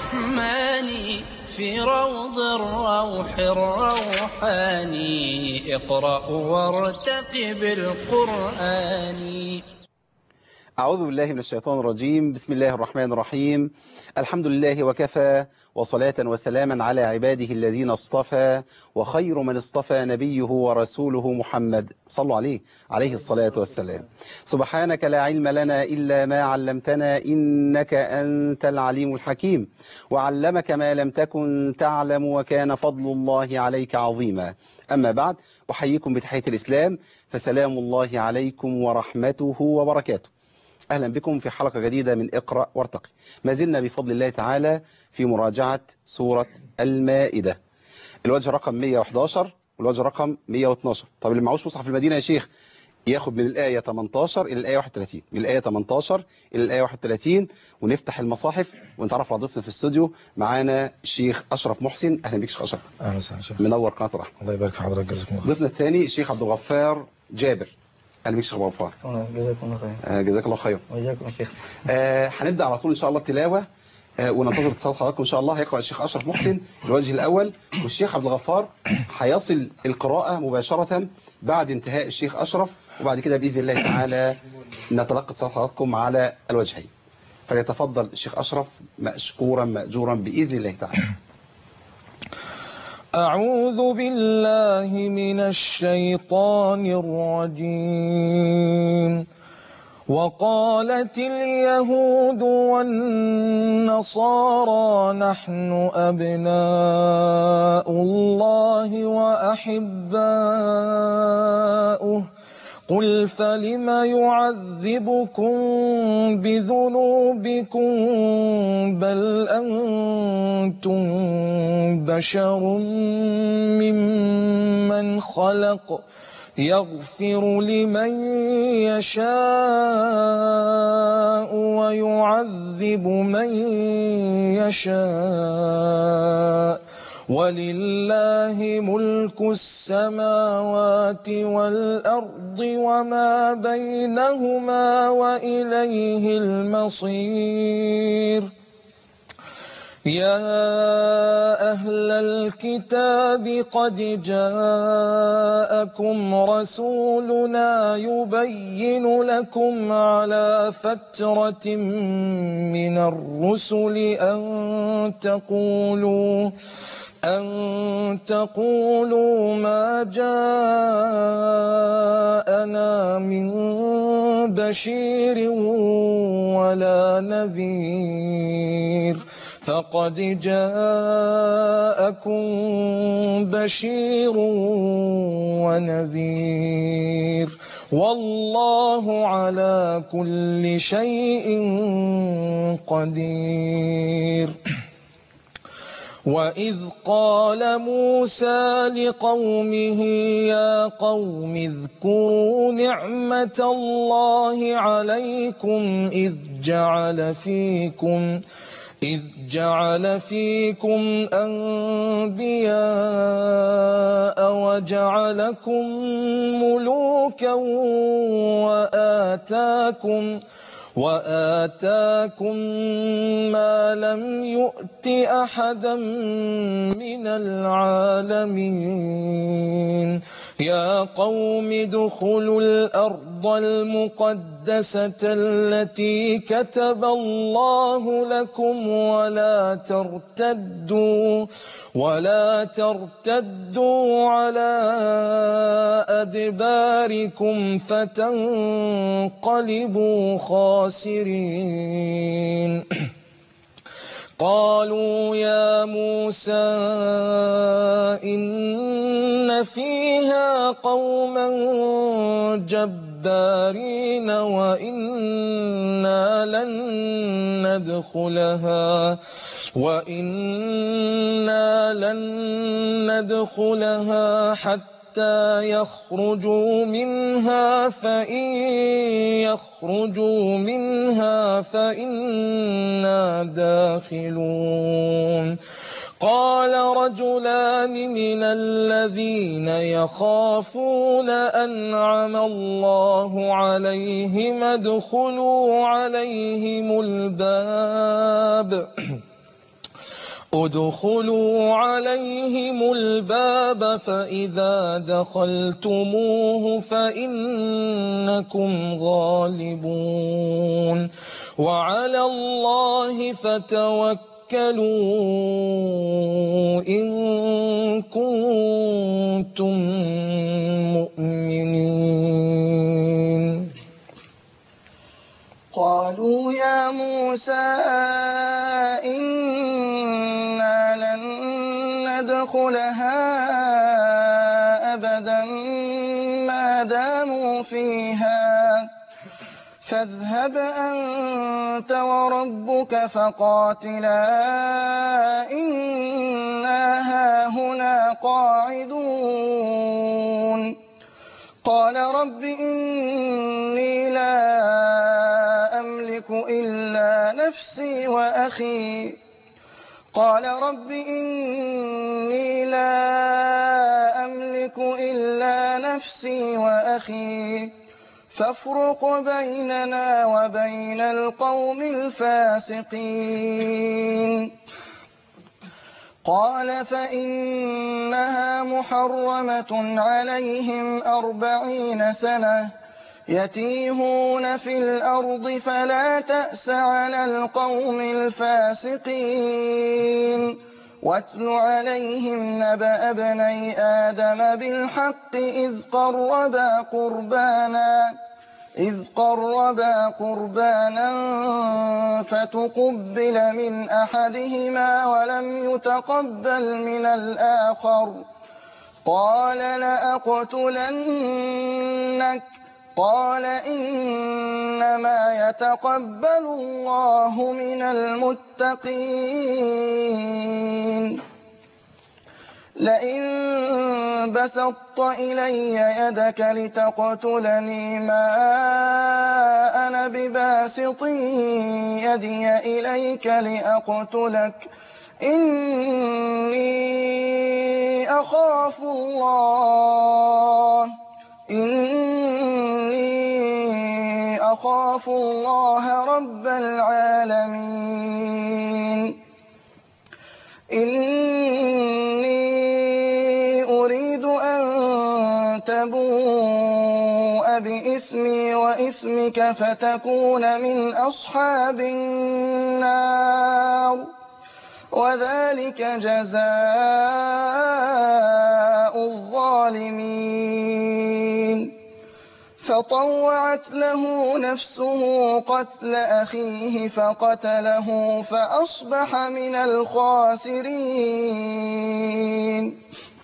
الرحمن في روض الروح الروحاني اقرأ وارتقب القرآن أعوذ بالله من الشيطان الرجيم بسم الله الرحمن الرحيم الحمد لله وكفى وصلاة وسلاما على عباده الذين اصطفى وخير من اصطفى نبيه ورسوله محمد صلوا عليه عليه الصلاة والسلام سبحانك لا علم لنا إلا ما علمتنا إنك أنت العليم الحكيم وعلمك ما لم تكن تعلم وكان فضل الله عليك عظيما أما بعد أحييكم بتحية الإسلام فسلام الله عليكم ورحمته وبركاته أهلا بكم في حلقة جديدة من اقرأ وارتقي ما زلنا بفضل الله تعالى في مراجعة سورة المائدة الوجه رقم 111 والوجه رقم 112 طب اللي معهوش مصحف المدينة يا شيخ ياخد من الآية 18 إلى الآية 31 من الآية 18 إلى الآية 31 ونفتح المصاحف ونتعرف على ضيفنا في الاستوديو معانا الشيخ أشرف محسن أهلا بك شيخ أشرف اهلا وسهلا شيخ منور قناة الرحمة الله يبارك في حضرتك جزاكم الله خير ضيفنا الثاني الشيخ عبد الغفار جابر أهلا بك شيخ عبد الغفار آه، جزاكم الله خير آه، جزاك الله خير وإياكم يا شيخ آه، هنبدأ على طول إن شاء الله التلاوة آه، وننتظر اتصال حضراتكم إن شاء الله هيقرأ الشيخ أشرف محسن الوجه الأول والشيخ عبد الغفار هيصل القراءة مباشرة بعد انتهاء الشيخ أشرف وبعد كده بإذن الله تعالى نتلقى اتصال حضراتكم على الوجهين فليتفضل الشيخ أشرف مشكورا مأجورا بإذن الله تعالى أعوذ بالله من الشيطان الرجيم وقالت اليهود والنصارى نحن أبناء الله وأحباؤه قل فلم يعذبكم بذنوبكم بل أنتم بشر ممن خلق يغفر لمن يشاء ويعذب من يشاء ولله ملك السماوات والأرض وما بينهما وإليه المصير يا أهل الكتاب قد جاءكم رسولنا يبين لكم على فترة من الرسل أن تقولوا أن تقولوا ما جاءنا من بشير ولا نذير فقد جاءكم بشير ونذير والله على كل شيء قدير وإذ قال موسى لقومه يا قوم اذكروا نعمة الله عليكم إذ جعل فيكم إذ جعل فيكم أنبياء وجعلكم ملوكا وآتاكم وآتاكم ما لم يؤت أحدا من العالمين يا قوم ادخلوا الأرض المقدسة التي كتب الله لكم ولا ترتدوا ولا ترتدوا على أدباركم فتنقلبوا خاسرين قالوا يا موسى إن فيها قوما جبارين وإنا لن ندخلها وإنا لن ندخلها حتى حتى يخرجوا منها فإن يخرجوا منها فإنا داخلون قال رجلان من الذين يخافون أنعم الله عليهم ادخلوا عليهم الباب ادخلوا عليهم الباب فإذا دخلتموه فإنكم غالبون وعلى الله فتوكلوا إن كنتم مؤمنين قالوا يا موسى إنا لن ندخلها أبدا ما داموا فيها فاذهب أنت وربك فقاتلا إنا هاهنا قاعدون قال رب إني لا أملك إلا نفسي وأخي قال رب إني لا أملك إلا نفسي وأخي فافرق بيننا وبين القوم الفاسقين قال فإنها محرمة عليهم أربعين سنة يتيهون في الأرض فلا تأس على القوم الفاسقين واتل عليهم نبأ ابني آدم بالحق إذ قربا قربانا إذ قربا قربانا فتقبل من أحدهما ولم يتقبل من الآخر قال لأقتلنك قال إنما يتقبل الله من المتقين لئن بسطت إلي يدك لتقتلني ما أنا بباسط يدي إليك لأقتلك إني أخاف الله إني أخاف الله رب العالمين إني أريد أن تبوء بإثمي وإثمك فتكون من أصحاب النار وذلك جزاء الظالمين فطوعت له نفسه قتل أخيه فقتله فأصبح من الخاسرين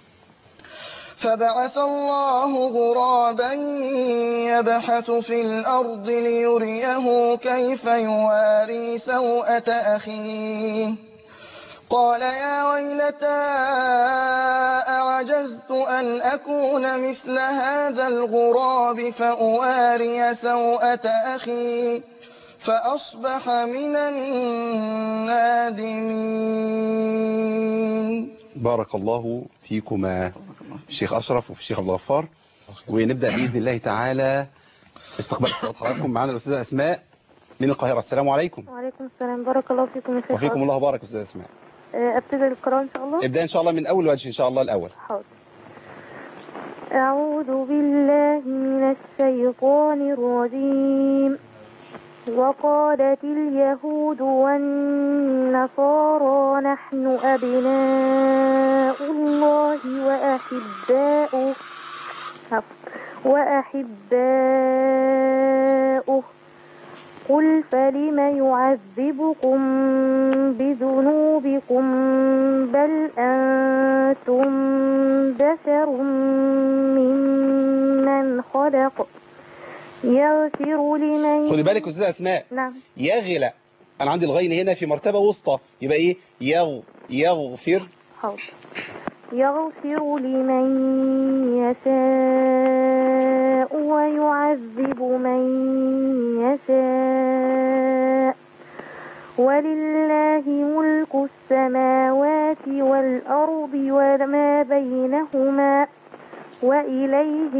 فبعث الله غرابا يبحث في الأرض ليريه كيف يواري سوءة أخيه قال يا ويلتى أعجزت أن أكون مثل هذا الغراب فأواري سوءة أخي فأصبح من النادمين بارك الله فيكما الشيخ أشرف وفي الشيخ عبد الغفار ونبدأ بإذن الله تعالى استقبال اتصالات حضراتكم معنا الأستاذة أسماء من القاهرة السلام عليكم وعليكم السلام بارك الله فيكم يا شيخ وفيكم الله بارك أستاذة أسماء آه، ابتدي القراءة ان شاء الله ابدأ إن شاء الله من أول وجه إن شاء الله الأول حاضر أعوذ بالله من الشيطان الرجيم وقالت اليهود والنصارى نحن أبناء الله وأحباؤه وأحباؤه قل فلم يعذبكم بذنوبكم بل أنتم بشر ممن خلق يغفر لمن خدي بالك أستاذة أسماء نعم يغلى أنا عندي الغين هنا في مرتبة وسطى يبقى إيه يغ يغفر حاضر يغفر لمن يشاء ويعذب من يشاء ولله ملك السماوات والأرض وما بينهما وإليه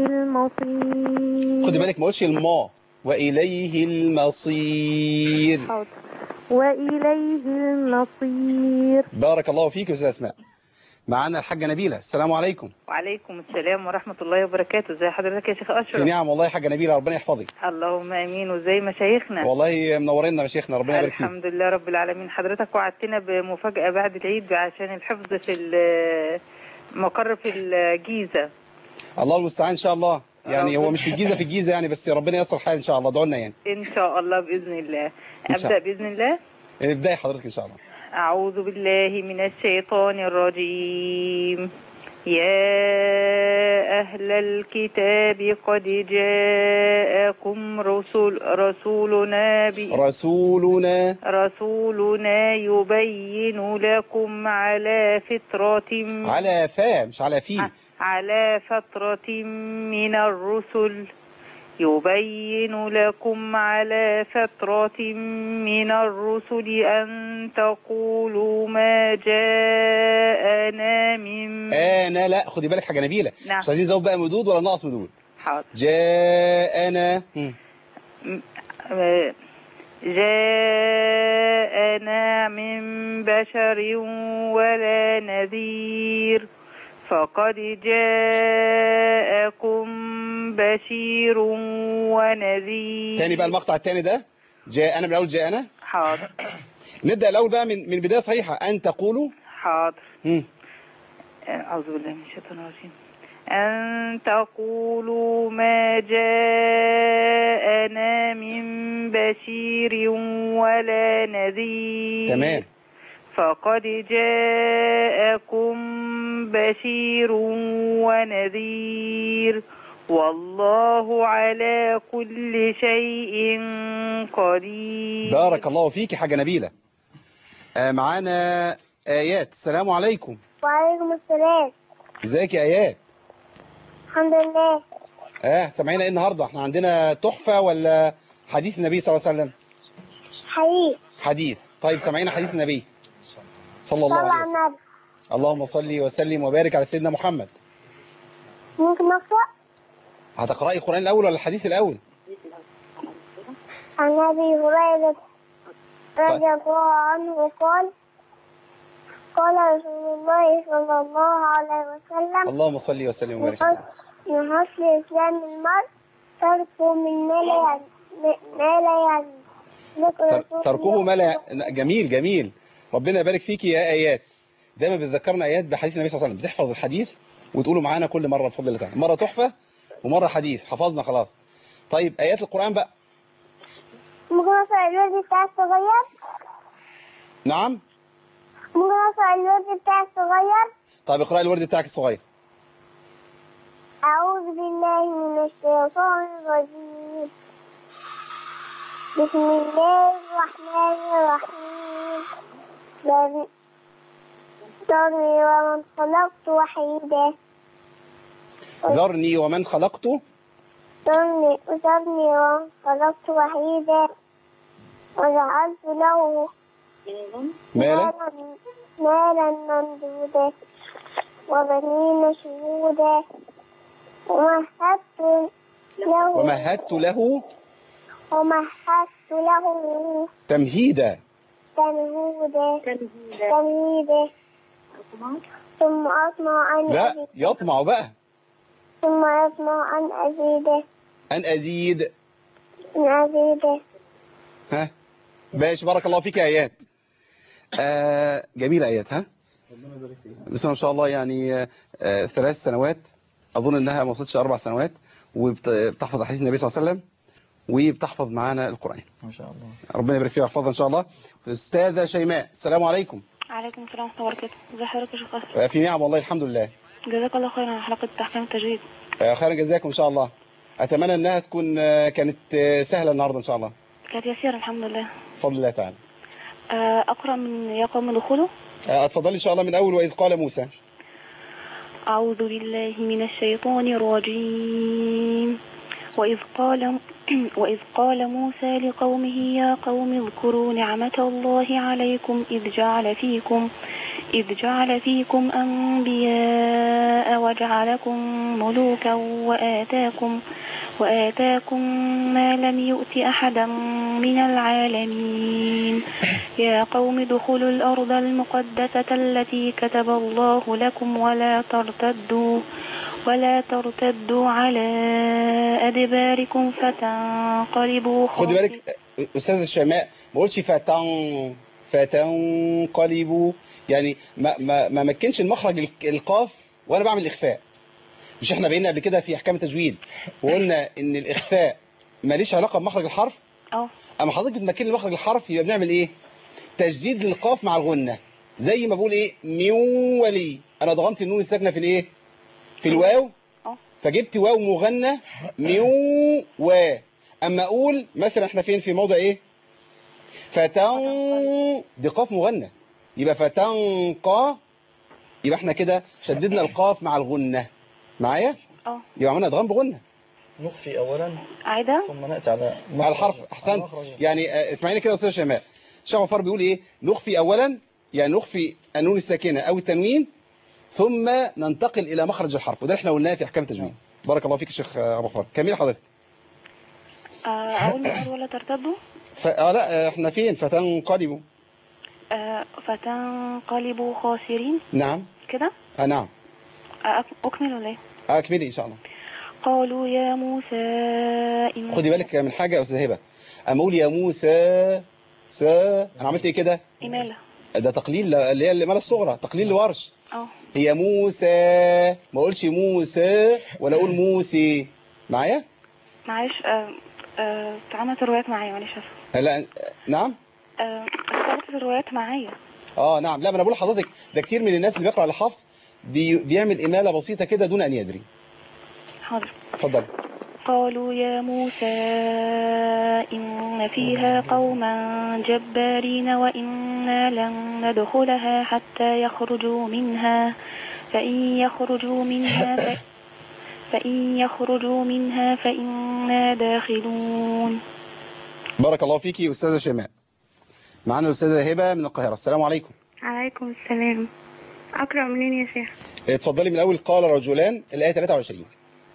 المصير خدي بالك ما قلتش الما وإليه المصير حاضر وإليه المصير بارك الله فيك يا استاذ اسماء معانا الحاجه نبيله السلام عليكم وعليكم السلام ورحمة الله وبركاته ازي حضرتك يا شيخ في أشرف نعم والله يا حاجه نبيله ربنا يحفظك اللهم امين وازاي مشايخنا والله منورنا يا شيخنا ربنا يبارك فيك الحمد لله رب العالمين حضرتك وعدتنا بمفاجأة بعد العيد عشان الحفظ في ال- مقر في الجيزة الله المستعان ان شاء الله يعني هو مش في الجيزه في الجيزه يعني بس ربنا ييسر الحال ان شاء الله ادعوا لنا يعني إن شاء الله بإذن الله إن شاء أبدأ الله. بإذن الله ابداي حضرتك ان شاء الله أعوذ بالله من الشيطان الرجيم يا أهل الكتاب قد جاءكم رسول رسولنا ب... رسولنا رسولنا يبين لكم على فترة على فا مش على في على فترة من الرسل يبين لكم على فترة من الرسل أن تقولوا ما جاءنا من انا لا خدي بالك حاجه نبيله نعم. مش عايزين نزود بقى مدود ولا ناقص مدود حاضر جاءنا هم. آه، جاءنا من بشر ولا نذير فقد جاءكم بشير ونذير تاني بقى المقطع التاني ده جاءنا من الاول جاءنا حاضر نبدا الاول بقى من من بدايه صحيحه ان تقولوا حاضر هم. أعوذ بالله من الشيطان الرجيم أن تقولوا ما جاءنا من بشير ولا نذير تمام فقد جاءكم بشير ونذير والله على كل شيء قدير بارك الله فيك يا حاجه نبيله آه معانا ايات السلام عليكم وعليكم السلام ازيك يا ايات الحمد لله اه سامعينا ايه النهارده احنا عندنا تحفه ولا حديث النبي صلى الله عليه وسلم حقيقي حديث طيب سامعينا حديث النبي صلى الله صلى عليه على وسلم النبي اللهم صل وسلم وبارك على سيدنا محمد ممكن نقرأ هتقرأي القرآن الأول ولا الحديث الأول عن أبي هريرة رضي الله عنه قال قال رسول الله صلى الله عليه وسلم اللهم صل وسلم من وبارك حسن من حسن إسلام المرء تركه من ما لا يعني ما لا يعني ذكر تر- رسول تركه الله ما لا جميل جميل ربنا يبارك فيك يا آيات دايما بتذكرنا آيات بحديث النبي صلى الله عليه وسلم بتحفظ الحديث وتقوله معانا كل مرة بفضل الله تعالى مرة تحفة ومرة حديث حفظنا خلاص طيب آيات القرآن بقى ممكن أقرأ الورد بتاع الصغير نعم ممكن أقرأ الورد بتاع الصغير طيب اقرأي الورد بتاعك الصغير أعوذ بالله من الشيطان الرجيم بسم الله الرحمن الرحيم ذر- ذرني ومن خلقت وحيدا ذرني ومن خلقت ذرني ذرني ومن خلقت وحيدا وجعلت له مالا مالا ممدودا وبنين شهودا ومهدت له ومهدت له ومهدت له تمهيدا تمهيدا تمهيدا ثم أطمع أن لا أزيد يطمع بقى ثم يطمع أن أزيد أن أزيد أن أزيد ها باش بارك الله فيك يا ايات آه جميله ايات ها بس ما شاء الله يعني آه آه، ثلاث سنوات اظن انها ما وصلتش اربع سنوات وبتحفظ حديث النبي صلى الله عليه وسلم وبتحفظ معانا القران ما شاء الله ربنا يبارك فيها ويحفظها ان شاء الله استاذه شيماء السلام عليكم عليكم السلام ورحمة الله وبركاته ازي حضرتك يا شيخ أسرى آه، في نعم والله الحمد لله جزاك الله خيرا على حلقة تحكيم التجويد آه، خيرا جزاكم ان شاء الله اتمنى انها تكون آه، كانت آه، سهله النهارده ان شاء الله كانت يسيرة الحمد لله بفضل الله تعالى آه، أقرأ من يا قوم دخوله آه، اتفضلي ان شاء الله من اول واذ قال موسى أعوذ بالله من الشيطان الرجيم وإذ قال وإذ قال موسى لقومه يا قوم اذكروا نعمة الله عليكم إذ جعل فيكم إذ جعل فيكم أنبياء وجعلكم ملوكا وآتاكم وآتاكم ما لم يؤت أحدا من العالمين يا قوم ادخلوا الأرض المقدسة التي كتب الله لكم ولا ترتدوا ولا ترتدوا على أدباركم فتنقلبوا خدي خاسرين. بالك استاذ شيماء ما قلتش فتن فتنقلبوا يعني ما ما ما مكنش المخرج الك- القاف وانا بعمل اخفاء مش احنا بينا قبل كده في احكام التجويد وقلنا ان الاخفاء ماليش علاقه بمخرج الحرف اه اما حضرتك بتمكن مخرج الحرف يبقى بنعمل ايه تجديد للقاف مع الغنه زي ما بقول ايه ميولي انا ضغمت النون الساكنه في الايه في الواو اه فجبت واو مغنى ميو و اما اقول مثلا احنا فين في موضع ايه فتن دي قاف مغنى يبقى فتنقى يبقى احنا كده شددنا القاف مع الغنة معايا اه يبقى عملنا ادغام بغنة نخفي أولا عايدة ثم نأتي على على الحرف احسنت يعني آه، اسمعيني كده يا استاذ شيماء الشيخ غفار بيقول ايه نخفي اولا يعني نخفي النون الساكنه او التنوين ثم ننتقل الى مخرج الحرف وده احنا قلناه في احكام التجويد بارك الله فيك يا شيخ آه، ابو غفار كمل حضرتك آه، أقول من ولا ترتدوا ف... آه لا آه، احنا فين فتنقلبوا آه، فتنقلبوا خاسرين نعم كده آه نعم آه، أك- أكمل ولا إيه؟ اكملي ان شاء الله قالوا يا موسى إن خدي بالك من حاجه يا استاذ هبه اما اقول يا موسى س انا عملت ايه كده إمالة ده تقليل ل- اللي هي الاماله الصغرى تقليل لورش اه هي موسى ما اقولش موسى ولا اقول موسي معايا معلش آه، آه، اتعملت الروايات معايا معلش آسفة. لا نعم آه، اشتغلت الروايات معايا اه نعم لا ما انا بقول لحضرتك ده كتير من الناس اللي بيقرا لحفص بي... بيعمل اماله بسيطه كده دون ان يدري حاضر اتفضل قالوا يا موسى إن فيها قوما جبارين وإنا لن ندخلها حتى يخرجوا منها فإن يخرجوا منها ف... فإن يخرجوا منها فإنا داخلون بارك الله فيكي استاذه شيماء معانا الاستاذه هبه من القاهره السلام عليكم عليكم السلام أقرأ منين يا شيخ اتفضلي من الاول قال رجلان الايه 23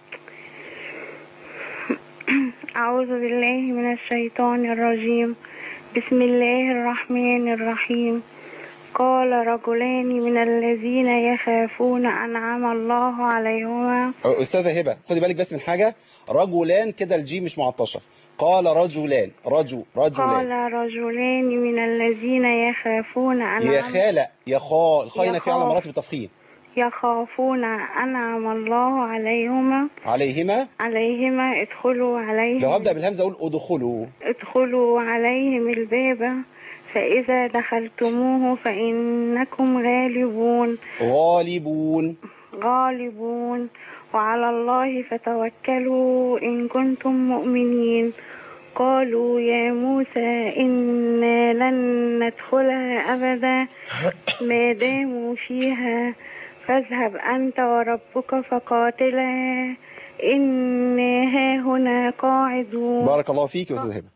أعوذ بالله من الشيطان الرجيم بسم الله الرحمن الرحيم قال رجلان من الذين يخافون أنعم الله عليهما استاذه هبه خدي بالك بس من حاجه رجلان كده الجيم مش معطشه قال رجلان رجو قال رجلان رجلان من الذين يخافون يا أنعم خالة يا خا الخاينه في على يخاف. مراتب التفخيم يخافون أنعم الله عليهما عليهما عليهما ادخلوا عليهم لو هبدا بالهمزه اقول ادخلوا ادخلوا عليهم الباب فإذا دخلتموه فإنكم غالبون غالبون غالبون وعلى الله فتوكلوا إن كنتم مؤمنين قالوا يا موسى إنا لن ندخلها أبدا ما داموا فيها فاذهب أنت وربك فقاتلا إنا هاهنا قاعدون بارك الله فيك يا استاذ هبه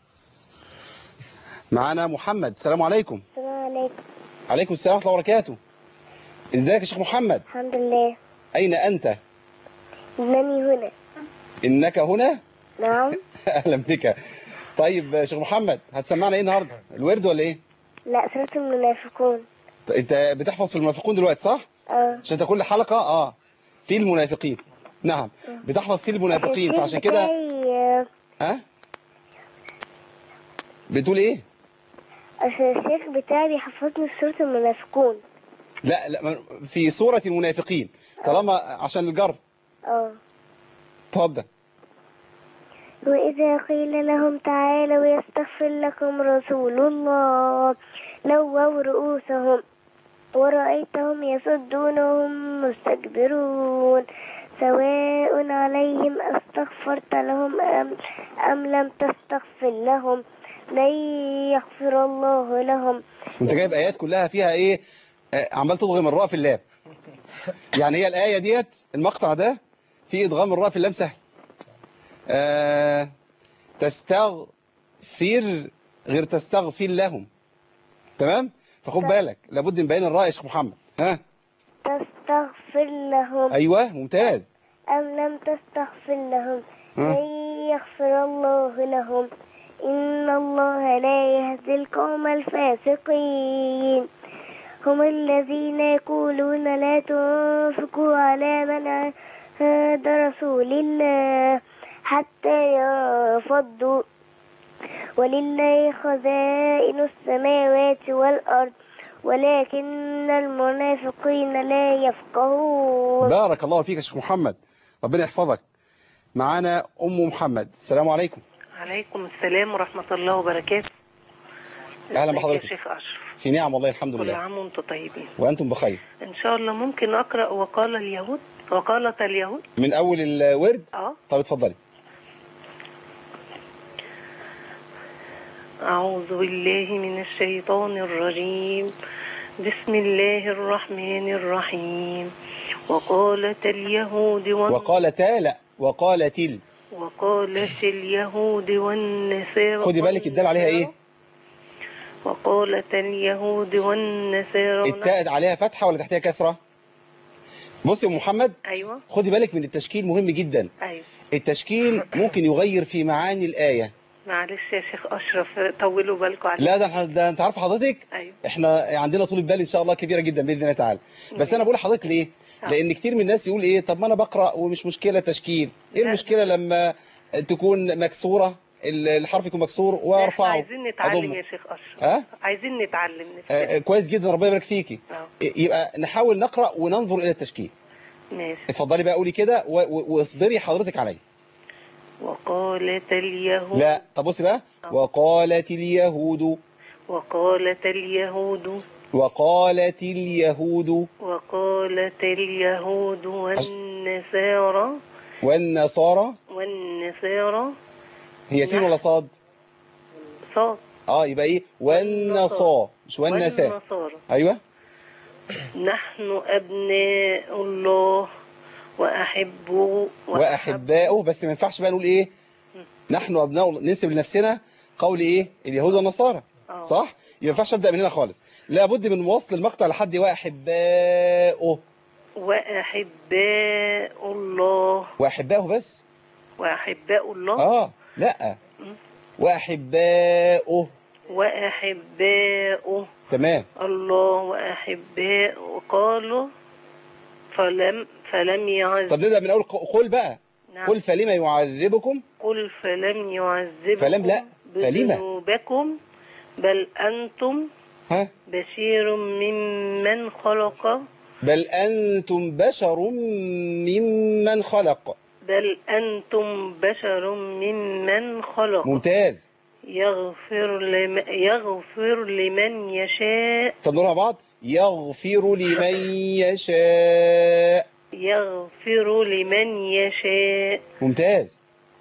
معانا محمد السلام عليكم السلام عليكم عليكم السلام ورحمه الله وبركاته ازيك يا شيخ محمد الحمد لله اين انت إنني هنا انك هنا نعم اهلا بك طيب يا شيخ محمد هتسمعنا ايه النهارده الورد ولا ايه لا سورة المنافقون ط- انت بتحفظ في المنافقون دلوقتي صح اه عشان انت كل حلقه اه في المنافقين نعم بتحفظ في المنافقين الشيخ فعشان كده بتاعي، آه، ها بتقول ايه عشان الشيخ بتاعي بيحفظني سورة المنافقون لا لا ما- في سوره المنافقين طالما عشان الجر اه اتفضل وإذا قيل لهم تعالوا يستغفر لكم رسول الله لووا رؤوسهم ورأيتهم يصدون وهم مستكبرون سواء عليهم أستغفرت لهم أم, أم لم تستغفر لهم لن يغفر الله لهم انت جايب ايات كلها فيها ايه آه، عمال تضغم الراء في اللام يعني هي الايه ديت المقطع ده في ادغام الراء في اللام سهل آه تستغفر غير تستغفر لهم تمام فخد بالك لابد من بيان الراء يا شيخ محمد ها تستغفر لهم ايوه ممتاز أم لم تستغفر لهم ها؟ لن يغفر الله لهم إن الله لا يهدي القوم الفاسقين هم الذين يقولون لا تنفقوا على من عند رسول الله حتى ينفضوا ولله خزائن السماوات والأرض ولكن المنافقين لا يفقهون بارك الله فيك يا شيخ محمد ربنا يحفظك معانا ام محمد السلام عليكم عليكم السلام ورحمة الله وبركاته أهلا ازيك بحضرتك. يا شيخ أشرف في نعم والله الحمد كل لله عام وانتم طيبين وانتم بخير إن شاء الله ممكن أقرأ وقال اليهود وقالت اليهود من اول الورد اه طب اتفضلي أعوذ بالله من الشيطان الرجيم بسم الله الرحمن الرحيم وقالت اليهود والن... وقالتا لا وقالت ال وقالت اليهود والنصارى خدي بالك الدال عليها ايه وقالت اليهود والنصارى التاء عليها فتحه ولا تحتها كسره بصي يا أم محمد أيوة خدي بالك من التشكيل مهم جدا أيوة التشكيل ممكن يغير في معاني الآية معلش يا شيخ أشرف طولوا بالكم عليك لا ده إحنا- ده انت عارف حضرتك أيوة احنا عندنا طول بال ان شاء الله كبيره جدا باذن الله تعالى بس انا بقول لحضرتك ليه آه. لان كتير من الناس يقول ايه طب ما انا بقرا ومش مشكله تشكيل ايه لا. المشكله لما تكون مكسوره ال- الحرف يكون مكسور احنا وارفعه عايزين نتعلم أضمه. يا شيخ أشرف ها عايزين نتعلم آه، آه، نفسنا كويس جدا ربنا يبارك فيكي آه. يبقى نحاول نقرا وننظر الى التشكيل ماشي اتفضلي بقى قولي كده و- و- واصبري حضرتك عليا وقالت اليهود لا طب بصي بقى آه. وقالت اليهود وقالت اليهود وقالت اليهود وقالت اليهود والنصارى والنصارى والنصارى هي سين ولا صاد صاد اه يبقى ايه والنصا مش والنساء والنصارى ايوه نحن أبناء الله وأحبه واحباؤه بس ما ينفعش بقى نقول ايه نحن ابناء الله ننسب لنفسنا قول ايه اليهود والنصارى آه. صح يبقى ما ينفعش ابدا من هنا خالص لابد من وصل المقطع لحد واحباؤه وأحباء الله واحباؤه بس وأحباء الله اه لا مم. واحباؤه وأحباؤه تمام الله وأحباء قالوا فلم فلم يعذب طب نبدا من اول ق- قل بقى نعم. قل فلما يعذبكم قل فلم يعذبكم فلم لا، فلما. بذنوبكم بل أنتم ها بشير ممن خلق بل انتم بشر ممن خلق بل أنتم بشر ممن خلق ممتاز يغفر لمن, يغفر لمن يشاء طب نقول مع بعض يغفر لمن يشاء يغفر لمن يشاء ممتاز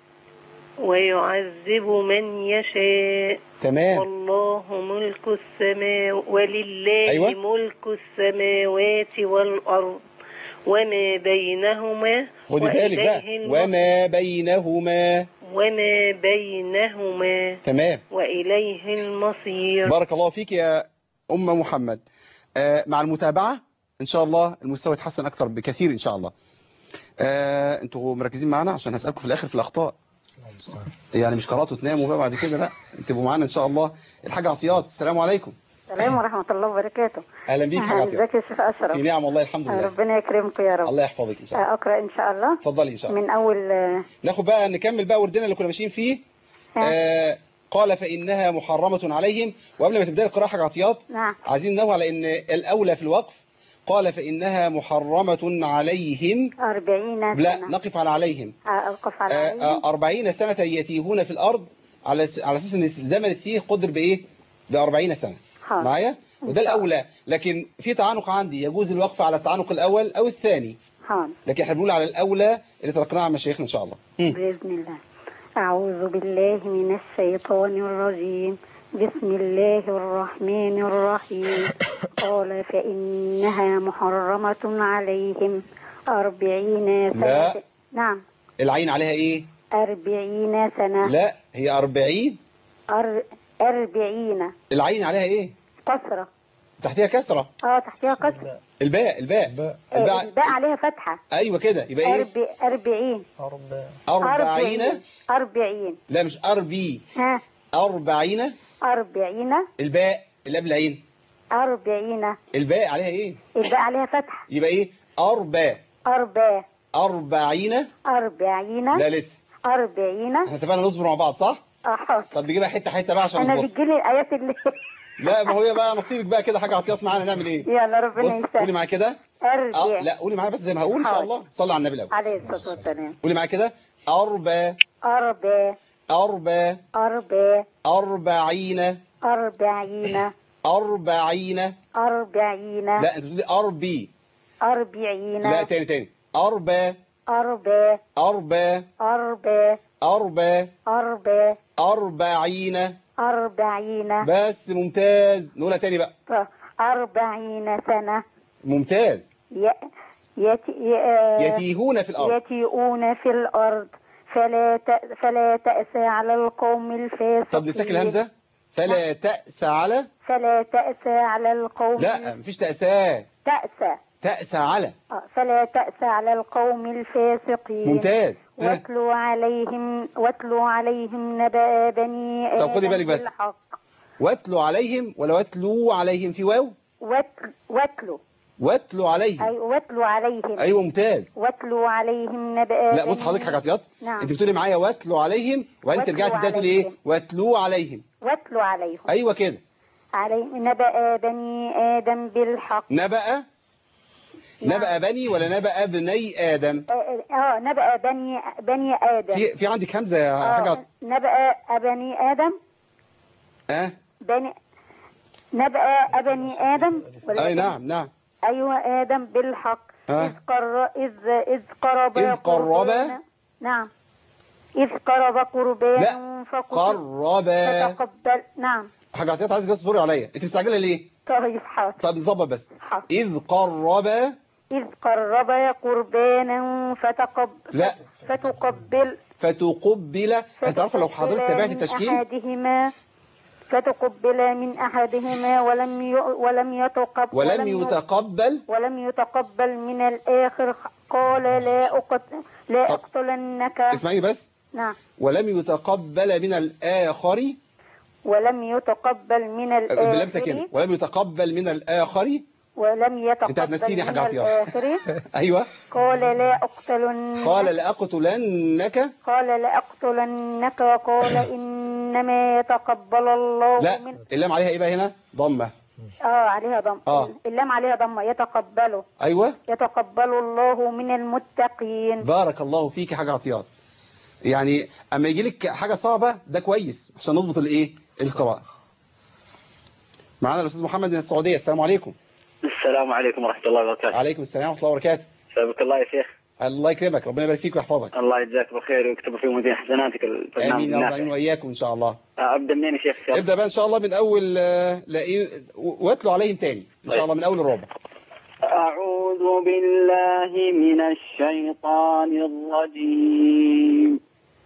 ويعذب من يشاء تمام والله ملك السماء ولله أيوة. ملك السماوات والأرض وما بينهما خدي بالك بقى وإليه الم- وما بينهما وما بينهما تمام وإليه المصير بارك الله فيك يا أم محمد آه، مع المتابعة إن شاء الله المستوى يتحسن أكثر بكثير إن شاء الله آه، أنتوا مركزين معانا عشان هسألكم في الآخر في الأخطاء يعني مش قرأتوا تناموا بقى بعد كده لا تبقوا معانا إن شاء الله الحاجة عطيات السلام عليكم السلام ورحمة الله وبركاته أهلا بيك يا حاجة عطيات ازيك يا شيخ أشرف في نعم والله الحمد لله ربنا يكرمكم يا رب الله يحفظك إن شاء الله أقرأ إن شاء الله اتفضلي إن شاء الله من أول آه، ناخد بقى نكمل بقى وردنا اللي كنا ماشيين فيه آه، قال فإنها محرمة عليهم وقبل ما تبدأ القراءة حاجة عطيات نعم عايزين ننوه على ان الاولى في الوقف قال فانها محرمه عليهم أربعين لا سنة نقف على عليهم آه، أوقف على آه، عليهم آه، أربعين سنة يتيهون في الأرض على س- على أساس إن زمن التيه قدر بإيه؟ بأربعين سنة حاضر. معايا؟ وده الأولى لكن في تعانق عندي يجوز الوقف على التعانق الأول أو الثاني حاضر لكن احنا بنقول على الأولى اللي تركناها مع مشايخنا إن شاء الله مم. بإذن الله أعوذ بالله من الشيطان الرجيم بسم الله الرحمن الرحيم قال فإنها محرمة عليهم أربعين سنة لا. نعم العين عليها إيه؟ أربعين سنة لا هي أربعين أر... أربعين العين عليها إيه؟ كسرة تحتها كسرة اه تحتها كسر الباء الباء باء آه، الباء الباء عليها فتحة ايوه كده يبقى ايه أرب... أربعين أربعين أربعين أربعين لا مش أربي ها أربعين أربعين الباء اللي قبل العين أربعين الباء عليها ايه الباء عليها فتحة يبقى ايه أربع أربع أربعين أربعين لا لسه أربعين احنا اتفقنا نصبر مع بعض صح اه حاضر طب نجيبها حته حته بقى عشان أنا نظبط بتجيلي الآيات اللي لا ما هو بقى نصيبك بقى كده حاجه عطيات معانا نعمل ايه يلا ربنا بص قولي يسهل معايا كده اه أربع لا قولي معايا بس زي ما هقول ان شاء حاضر. الله صلي على النبي الاول عليه الصلاة والسلام قولي معايا كده أربع أربع أربع أربع أربعين أربعين أربعين أربعين لا أنت بتقولي أربي أربعين لا تاني تاني أربع أربع أربع أربع أربع أربع أربعين أربعين بس ممتاز نقولها تاني بقى أربعين سنة ممتاز ي... يتي... ي... يتيهون في الأرض يتيئون في الأرض فلا ت... فلا تأس على القوم الفاسقين طب نساك الهمزة فلا تأس على فلا تأس على القوم لا مفيش تأساء تأس تأس على آه، فلا تأس على القوم الفاسقين ممتاز ها. واتلو عليهم واتلو عليهم نبأ بني طب خدي آدم بالك بس. بالحق واتلو عليهم ولا واتلو عليهم في واو واتل... واتلو واتلو عليهم أي واتلو عليهم ايوه ممتاز واتلو عليهم نبأ لا بص بني- حضرتك حاجه عطيات نعم انت بتقولي معايا واتلو عليهم وانت واتلو رجعت تبداي تقولي ايه عليهم. واتلو عليهم واتلو عليهم ايوه كده عليهم نبأ بني آدم بالحق نبأ نبأ بني ولا نبأ بني آدم اه آه، نبأ بني بني آدم في في عندك همزة يا حاجة اه نبأ بني آدم اه بني نبأ بني آدم ولا اي نعم نعم أيوة آدم بالحق ها. إذ قر إذ إذ قرب إذ قرب؟ قربانا. نعم إذ قرب قربانا لا فقتل قربا فتقبل نعم حاجة عطيات عايزك بس تصبري عليا انت مستعجلة ليه طيب حاضر طب نظبط بس حاضر. إذ قربا إذ قرب قربانا فتقبل لا. فتقبل فتقبل انت عارفة لو حضرتك تابعت من التشكيل أحدهما فتقبل من أحدهما ولم ي... ولم يتقبل ولم ي- يتقبل ولم يتقبل من الآخر قال لا أقت... لا طب. أقتلنك اسمعي بس نعم ولم يتقبل من الآخر ولم يتقبل من بلمسة كده الآخر ولم يتقبل من الآخر ولم يتقبل هتنسيني من حاجة عطية. الآخر أيوة قال لا أقتلن قال لأقتلنك قال لأقتلنك وقال إنما يتقبل الله لا من اللام عليها ايه بقى هنا ضمة اه عليها ضم آه. اللام عليها ضمه يتقبله ايوه يتقبل الله من المتقين بارك الله فيك يا حاجة عطيات يعني اما يجي لك حاجة صعبة ده كويس عشان نضبط الايه القراءة معانا الاستاذ محمد من السعودية السلام عليكم السلام عليكم ورحمة الله وبركاته عليكم السلام ورحمة الله وبركاته سابق الله يا شيخ الله يكرمك ربنا يبارك فيك ويحفظك الله يجزاك بالخير ويكتب في مدين حسناتك البرنامج امين يا رب النافع. العالمين واياكم ان شاء الله ابدا منين يا شيخ إن شاء الله؟ ابدا بقى ان شاء الله من اول آه، لاقيه واتلوا عليهم تاني ان شاء الله من اول الربع أعوذ بالله من الشيطان الرجيم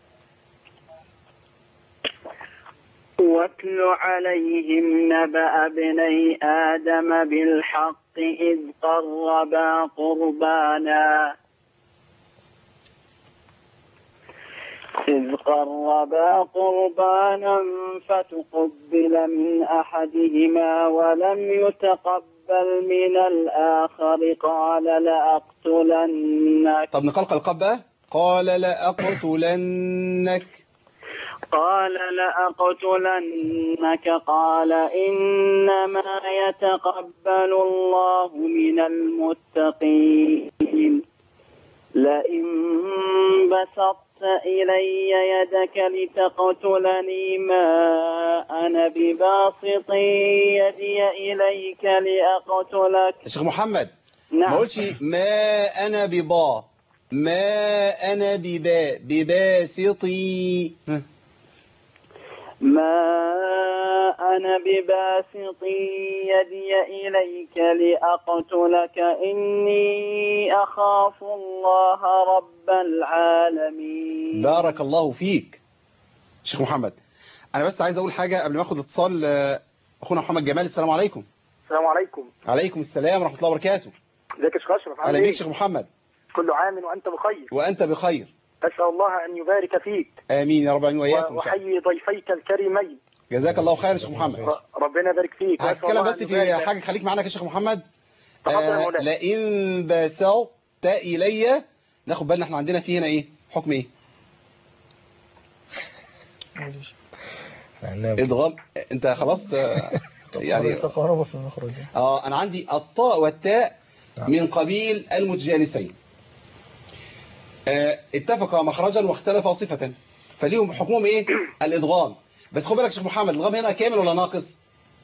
واتل عليهم نبأ ابني آدم بالحق إذ قربا قربانا إذ قربا قربانا فتقبل من أحدهما ولم يتقبل من الآخر قال لأقتلنك طب نقلقل القاب بقى قال لأقتلنك قال لأقتلنك قال إنما يتقبل الله من المتقين لئن بسطت إلي يدك لتقتلني ما أنا بباسط يدي إليك لأقتلك يا شيخ محمد نعم. ما قلتش ما انا ببا ما انا ببا بباسطي ها. ما أنا بباسط يدي إليك لأقتلك إني أخاف الله رب العالمين بارك الله فيك شيخ محمد انا بس عايز اقول حاجة قبل ما اخد اتصال آه، اخونا محمد جمال السلام عليكم السلام عليكم عليكم السلام ورحمة الله وبركاته ازيك يا شيخ اشرف عامل أهلا ايه بيك شيخ محمد كل عام وانت بخير وأنت بخير اسال الله ان يبارك فيك آمين يا رب العالمين وإياكم إن شاء الله واحيي ضيفيك الكريمين جزاك الله خير يا شيخ محمد ر- ربنا يبارك فيك وأسأل هتكلم الله بس أن في يبارك حاجة خليك معانا يا شيخ محمد تفضل يا آه مولانا. لئن بسطت إلي ناخد بالنا احنا عندنا فيه هنا ايه حكم ايه ادغام انت خلاص آه، يعني تقارب في المخرج اه انا عندي الطاء والتاء من قبيل المتجانسين آه اتفقا مخرجا واختلفا صفة فليهم حكمهم ايه الادغام بس خد بالك يا شيخ محمد الادغام هنا كامل ولا ناقص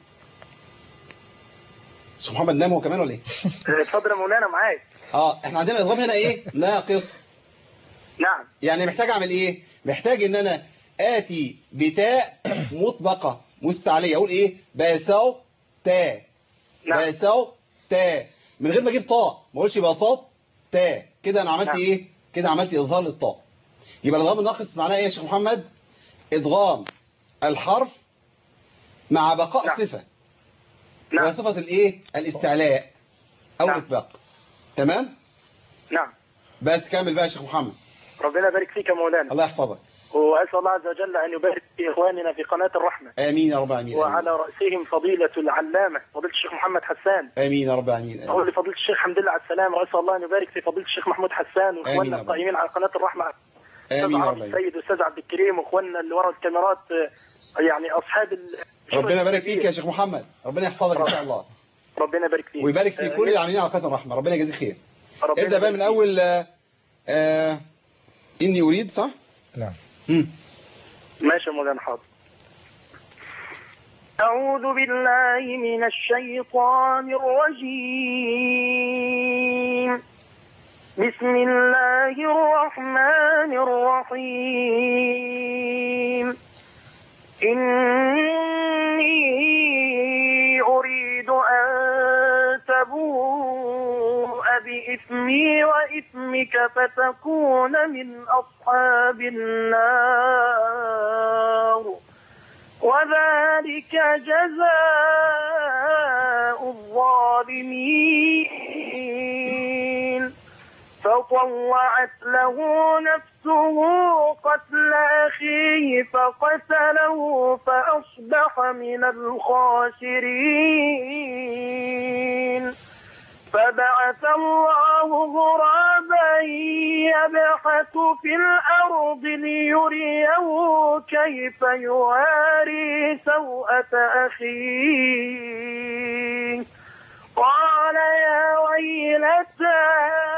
شيخ محمد نام هو كمان ولا ايه اتفضل يا مولانا معاك اه احنا عندنا الادغام هنا ايه ناقص نعم يعني محتاج اعمل ايه محتاج ان انا اتي بتاء مطبقة مستعلية اقول ايه باسو تا باسو تا من غير ما اجيب طاء ما اقولش بساط تا كده انا عملت نعم. ايه كده عملت اظهار للطاء يبقى الادغام الناقص معناه ايه يا شيخ محمد ادغام الحرف مع بقاء صفة وهي صفة الايه الاستعلاء او الاطباق تمام نعم بس كامل بقى يا شيخ محمد ربنا يبارك فيك يا مولانا الله يحفظك واسال الله عز وجل ان يبارك في اخواننا في قناه الرحمه امين يا رب العالمين آمين. وعلى راسهم فضيله العلامه فضيله الشيخ محمد حسان امين يا رب العالمين آمين. أقول لفضيلة الشيخ حمد لله على السلامة وأسأل الله أن يبارك في فضيلة الشيخ محمود حسان آمين وإخواننا يا رب. القائمين على قناة الرحمة أستاذ امين يا عرب رب العالمين. السيد وأستاذ عبد الكريم وإخواننا اللي ورا الكاميرات آه، يعني أصحاب ال- ربنا يبارك فيك يا شيخ محمد ربنا يحفظك ان شاء الله ربنا يبارك فيك ويبارك في آه، كل العاملين على قناه الرحمه ربنا يجازيك خير ربنا ابدا بقى يبارك من فيك. اول آه آه اني اريد صح نعم ماشي يا مولانا حاضر أعوذ بالله من الشيطان الرجيم بسم الله الرحمن الرحيم إني أريد أن تبوء بإثمي وإثمك فتكون من أصحاب النار وذلك جزاء الظالمين فطوعت له نفسه قتل أخيه فقتله فأصبح من الخاسرين فبعث الله غرابا يبحث في الأرض ليريه كيف يواري سوءة أخيه قال يا ويلتى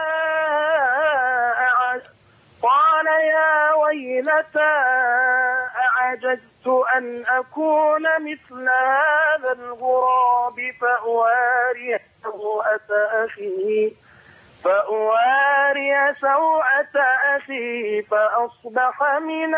أع- قال يا ويلتى أعجزت أن أكون مثل هذا الغراب فأواري سوءة أخي فأواري سوءة أخي فأصبح من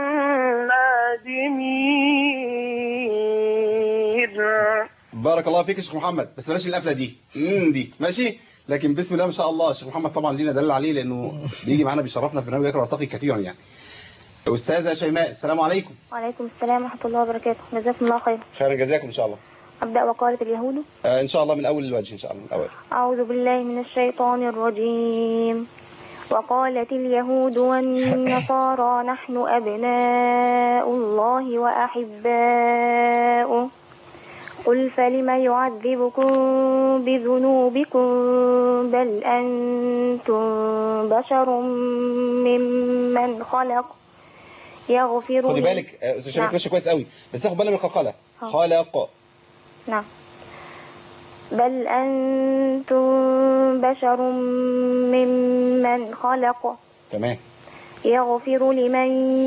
النادمين بارك الله فيك يا شيخ محمد بس بلاش القفله دي امم دي ماشي لكن بسم الله ما شاء الله الشيخ محمد طبعا لينا دليل عليه لانه بيجي معانا بيشرفنا في برنامج يقرا ويرتقي كثيرا يعني استاذه شيماء السلام عليكم وعليكم السلام ورحمة الله وبركاته جزاكم الله خير خيرا جزاكم ان شاء الله أبدأ وقالت اليهود آه ان شاء الله من اول الوجه ان شاء الله من اول أعوذ بالله من الشيطان الرجيم وقالت اليهود والنصارى نحن أبناء الله وأحباؤه قل فلم يعذبكم بذنوبكم بل أنتم بشر ممن خلق يغفر خدي لي- بالك آه، استاذ شيماء نعم. ماشيه كويس قوي بس تاخد بالك من القلقله آه. خلق نعم بل أنتم بشر ممن خلق تمام يغفر لمن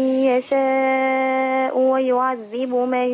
يشاء ويعذب من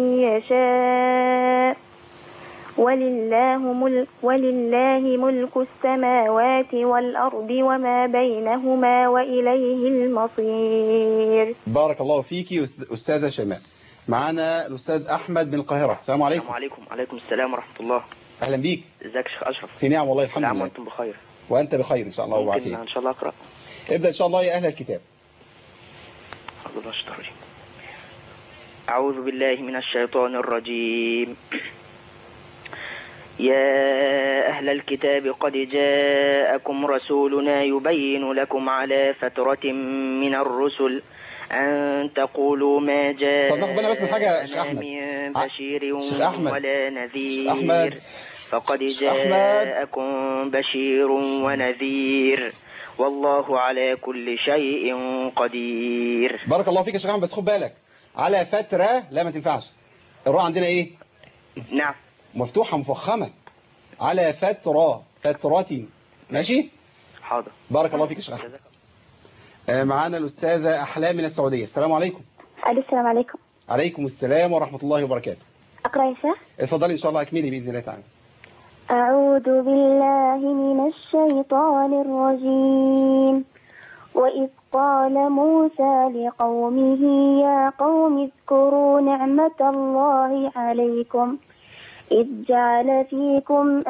يشاء ولله ملك, ولله ملك السماوات والأرض وما بينهما وإليه المصير بارك الله فيكي أست- استاذه شيماء معانا الاستاذ احمد من القاهره السلام عليكم السلام عليكم وعليكم السلام ورحمة الله اهلا بيك ازيك يا شيخ أشرف في نعم والله الحمد نعم لله وانتم بخير وانت بخير ان شاء الله ممكن وعافيه ان شاء الله اقرأ ابدا ان شاء الله يا اهل الكتاب أعوذ بالله من الشيطان الرجيم. أعوذ بالله من الشيطان الرجيم يا أهل الكتاب قد جاءكم رسولنا يبين لكم على فترة من الرسل أن تقولوا ما طب ناخد بالنا بس من حاجة يا شيخ جاءنا أحمد. من ع- بشير شيخ أحمد. ولا نذير أحمد. فقد شيخ أحمد. جاءكم بشير ونذير والله على كل شيء قدير بارك الله فيك يا شيخ احمد بس خد بالك على فترة لا ما تنفعش الراء عندنا ايه نعم مفتوحة مفخمة على فترة فترة ماشي حاضر بارك الله فيك يا شيخ احمد آه، معانا الأستاذة أحلام من السعودية السلام عليكم ألو السلام عليكم عليكم السلام ورحمة الله وبركاته أقرأ يا شيخ اتفضلي إن شاء الله أكملي بإذن الله تعالى أعوذ بالله من الشيطان الرجيم وإذ قال موسى لقومه يا قوم اذكروا نعمة الله عليكم إذ جعل فيكم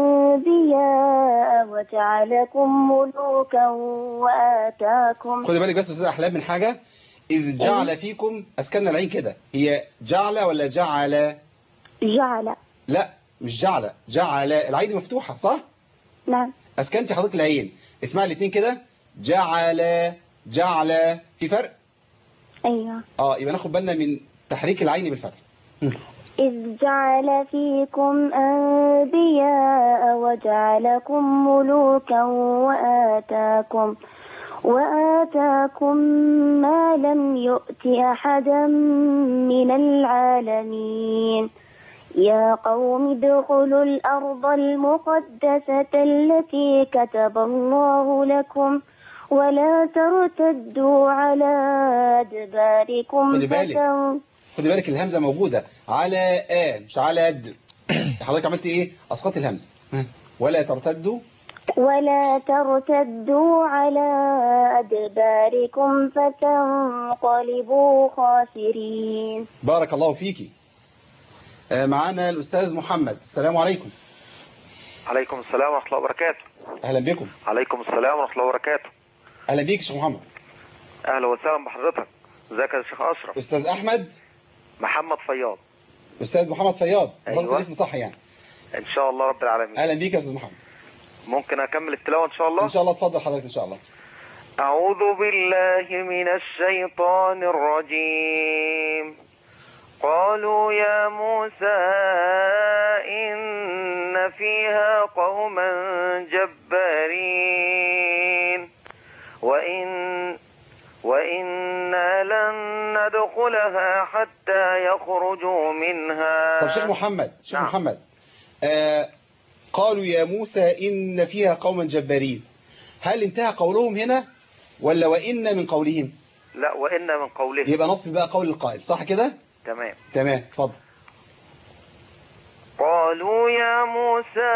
أنبياء وجعلكم ملوكا وآتاكم خدي بالك بس يا أستاذة أحلام من حاجة إذ جعل فيكم أسكننا العين كده هي جعل ولا جعل جعل لا مش جعل جعل العين مفتوحة صح نعم أسكنتي حضرتك العين اسمعي الاثنين كده جعل جعل في فرق أيوه اه يبقى ناخد بالنا من تحريك العين بالفتح إذ جعل فيكم أنبياء وجعلكم ملوكا وآتاكم وآتاكم ما لم يؤت أحدا من العالمين يا قوم ادخلوا الأرض المقدسة التي كتب الله لكم ولا ترتدوا على أدباركم خدي بالك. فتن- خدي بالك الهمزة موجودة على آ مش على د حضرتك عملت ايه اسقطت الهمزة ها. ولا ترتدوا ولا ترتدوا على أدباركم فتنقلبوا خاسرين بارك الله فيكي آه، معانا الأستاذ محمد السلام عليكم عليكم السلام ورحمة الله وبركاته أهلا بكم عليكم السلام ورحمة الله وبركاته أهلا بيك يا شيخ محمد أهلا وسهلا بحضرتك ازيك يا شيخ أشرف أستاذ أحمد محمد فياض أستاذ محمد فياض أيوة. أيوة. الاسم صح يعني إن شاء الله رب العالمين أهلا بيك يا أستاذ محمد ممكن أكمل التلاوة إن شاء الله إن شاء الله اتفضل حضرتك إن شاء الله أعوذ بالله من الشيطان الرجيم قالوا يا موسى إن فيها قوما جبارين وإن وإنا لن ندخلها حتى يخرجوا منها طب شيخ محمد شيخ نعم. محمد آه قالوا يا موسى إن فيها قوما جبارين هل انتهى قولهم هنا ولا وإن من قولهم لا وإن من قوله يبقى نصب بقى قول القائل صح كده تمام تمام اتفضل قالوا يا موسى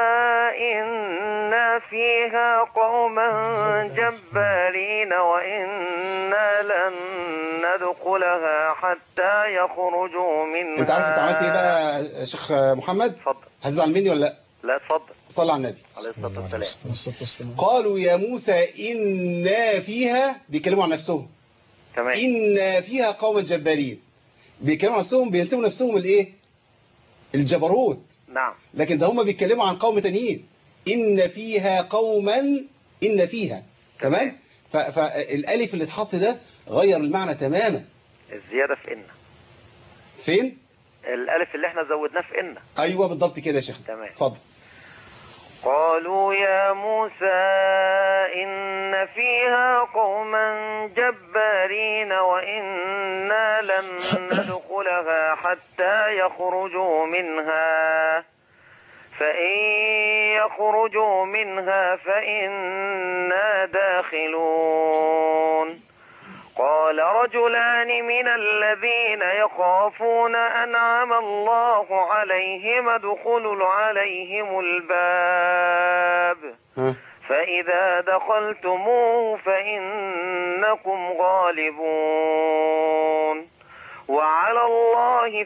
إن فيها قوما جبارين وإنا لن ندخلها حتى يخرجوا منها انت عارف انت عملت ايه بقى يا شيخ محمد اتفضل هتزعل مني ولا لا لا اتفضل صلى على النبي عليه الصلاة والسلام قالوا يا موسى إنا فيها بيكلموا عن نفسهم تمام إنا فيها قوما جبارين بيكلموا عن نفسهم بينسبوا نفسهم الايه الجبروت نعم لكن ده هم بيتكلموا عن قوم تانيين إن فيها قوما إن فيها تمام ف- فالالف اللي اتحط ده غير المعنى تماما الزيادة في إن فين الألف اللي احنا زودناه في إن ايوه بالضبط كده يا شيخ تمام اتفضل قالوا يا موسى إن فيها قوما جبارين وإنا لن ندخلها حتى يخرجوا منها فإن يخرجوا منها فإنا داخلون قال رجلان من الذين يخافون أنعم الله عليهم ادخلوا عليهم الباب ها فإذا دخلتموه فإنكم غالبون وعلى الله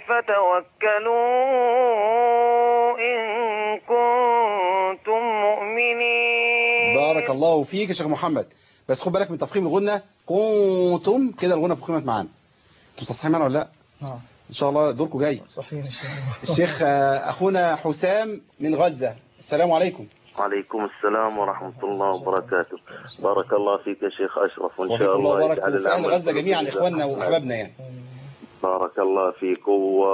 فتوكلوا إن كنتم مؤمنين بارك الله فيك يا شيخ محمد بس خد بالك من تفخيم الغنة كنتم كده الغنة فخمت معانا مستصحين معانا ولا لا ان شاء الله دوركم جاي صحيح ان شاء الله الشيخ آه، اخونا حسام من غزة السلام عليكم وعليكم السلام ورحمة الله وبركاته بارك الله فيك يا شيخ أشرف وإن وفيكم شاء الله الله وبارك يجعل وفي اهل العمل غزة كله جميعا في اخواننا ميزان واحبابنا يعني بارك الله فيك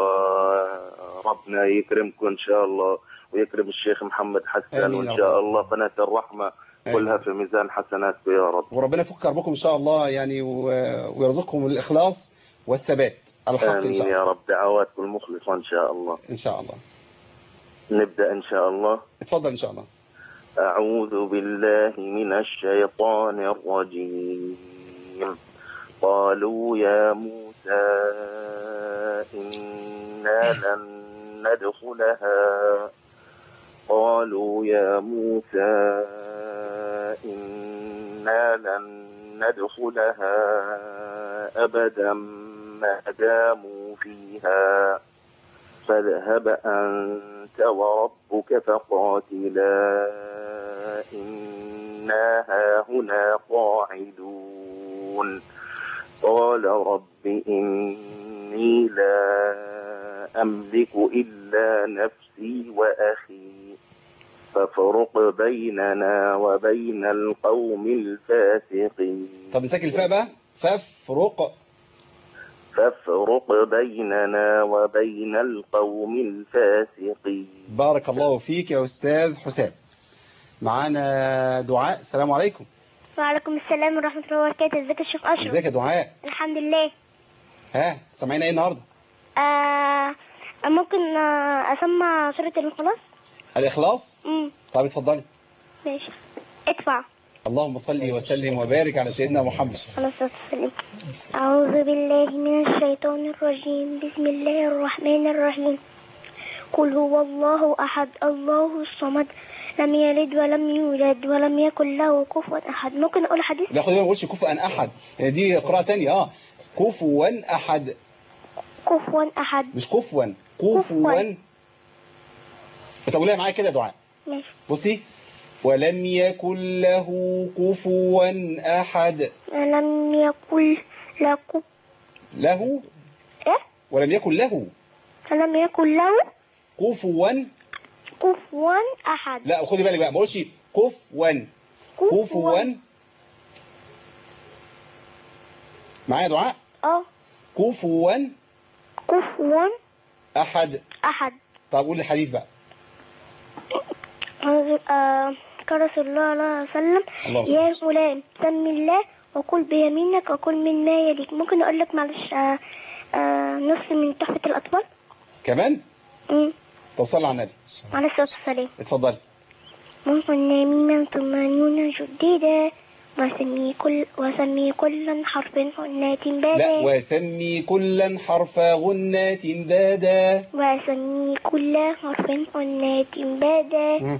وربنا يكرمكم إن شاء الله ويكرم الشيخ محمد حسن آمين يا وإن شاء رب. الله قناة الرحمة كلها في ميزان حسناتكم يا رب وربنا يفك كربكم ان شاء الله يعني و- ويرزقكم الاخلاص والثبات على الحق ان آمين شاء الله يا رب دعواتكم المخلصة إن شاء الله ان شاء الله نبدأ إن شاء الله اتفضل ان شاء الله أعوذ بالله من الشيطان الرجيم قالوا يا موسى إنا لن ندخلها قالوا يا موسى إنا لن ندخلها أبدا ما داموا فيها فاذهب أنت وربك فقاتلا إنا هاهنا قاعدون قال رب إني لا أملك إلا نفسي وأخي فافرق بيننا وبين القوم الفاسقين طب نسجل الفاء بقى فافرق فافرق بيننا وبين القوم الفاسقين بارك الله فيك يا استاذ حسام معانا دعاء السلام عليكم وعليكم السلام ورحمة الله وبركاته ازيك يا شيخ أشرف ازيك يا دعاء الحمد لله ها سامعين ايه النهارده آه ممكن آه أسمع سورة الإخلاص الاخلاص امم طب اتفضلي ماشي ادفع اللهم صل وسلم وبارك على سيدنا محمد على الصلاة والسلام أعوذ بالله من الشيطان الرجيم بسم الله الرحمن الرحيم قل هو الله أحد الله الصمد لم يلد ولم يولد ولم يكن له كفوا أحد ممكن أقول حديث لا خدي بالك ما بقولش كفوا احد يعني دي قراءه ثانيه اه كفوا احد كفوا أحد مش كفوا كفوا بتقوليها معايا كده يا دعاء ماشي بصي ولم يكن له كفوا احد لم يكن له له إيه ولم يكن له لم يكن له كفوا كفوا أحد لا خدي بالك بقى ما بقولش كفوا كفوا معايا يا دعاء اه كفوا كفوا احد أحد طب قول الحديث بقى آه، قال رسول الله صلى الله عليه وسلم اللهم صل يا فلان سم الله وكل بيمينك وكل مما يليك ممكن اقول لك معلش آه، آه، نص من تحفة الأطفال كمان مم. طب صلي على النبي على الصلاة والسلام اتفضلي ممكن يمينا ثم نونا جديدا وسمي كل وسمي كلا حرف هنات لا بادا وسمي كلا حرف غنات بادا وسمي كل حرف هنات بادا مم.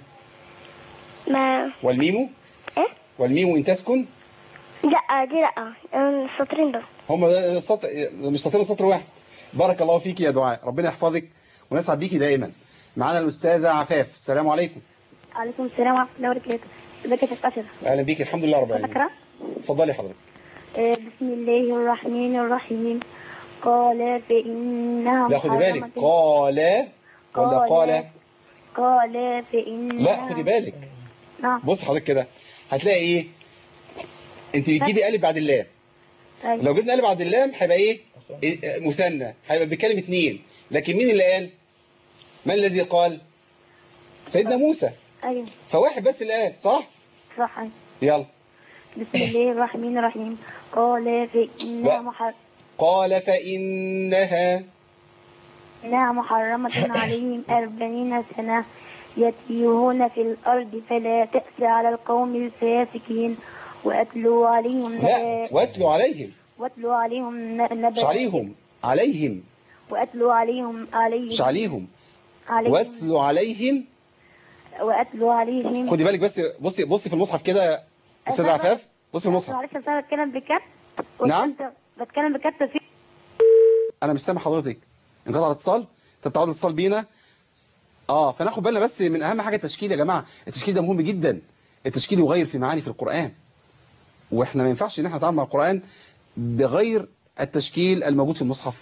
ما والميم ايه والميم ان تسكن لا دي لا آه، السطرين دول هم ده السطر مش سطرين سطر واحد بارك الله فيك يا دعاء ربنا يحفظك ونسعد بيكي دائما معانا الاستاذه عفاف السلام عليكم عليكم السلام ورحمة الله وبركاته ازيك يا شيخ أشرف اهلا بيكي الحمد لله رب العالمين أقرأ اتفضلي حضرتك آه، بسم الله الرحمن الرحيم قال فإنها لا خدي بالك محرمة قال ولا قال قال فإنها لا خدي بالك نعم بص حضرتك كده هتلاقي ايه انت بتجيبي الف بعد اللام أيوة. لو جبنا الف بعد اللام هيبقى ايه إيه، مثنى هيبقى بيتكلم اتنين لكن مين اللي قال من الذي قال سيدنا موسى أيوة فواحد بس اللي قال صح صح أيوة. يلا بسم الله الرحمن الرحيم قال فإنها لا. محر... قال فإنها إنها محرمة عليهم أربعين سنة يتيهون في الأرض فلا تأس على القوم الفاسقين وأتلو عليهم لا نبأ واتلوا عليهم واتلو عليهم ن- نبأ مش عليهم عليهم واتلو عليهم عليهم مش عليهم عليهم واتلوا عليهم واتلو عليهم خدي بالك بس بصي بصي في المصحف كده يا استاذ أيوة. عفاف بصي في المصحف معلش أصل أنا بتكلم بجد نعم بتكلم بجد في انا مش سامع حضرتك انقطع الاتصال طب تعالوا الاتصال بينا اه فناخد بالنا بس من اهم حاجه التشكيل يا جماعه التشكيل ده مهم جدا التشكيل يغير في معاني في القران واحنا ما ينفعش ان احنا نتعامل مع القران بغير التشكيل الموجود في المصحف